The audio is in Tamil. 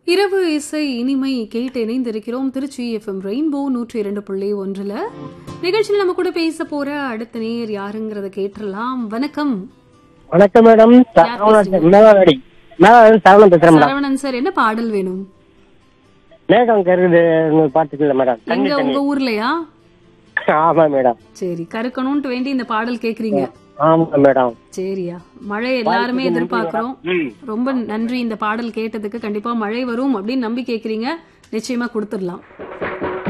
இரவு இசை இனிமை கேட்டு இணைந்திருக்கிறோம் திருச்சி எஃப்எம் ரெயின்போ நூற்றி இரண்டு புள்ளி ஒன்றுல நிகழ்ச்சியில் நம்ம கூட பேச போற அடுத்த நேர் யாருங்கிறத கேட்டுறலாம் வணக்கம் வணக்கம் மேடம் சரவணன் மேலாடி மேலாடி சரவணன் பேசுறேன் மேடம் சரவணன் சார் என்ன பாடல் வேணும் மேகம் கருது பாத்துக்கல மேடம் எங்க தண்ணி உங்க ஊர்லயா ஆமா மேடம் சரி கருக்கணும்ட்டு வேண்டி இந்த பாடல் கேக்குறீங்க ஆமா மேடம் சரியா மழை எல்லாருமே எதிர்பார்க்கிறோம் ம். ரொம்ப நன்றி இந்த பாடல் கேட்டதுக்கு கண்டிப்பா மழை வரும் அப்படின்னு நம்பி கேக்குறீங்க நிச்சயமா கொடுத்துடலாம்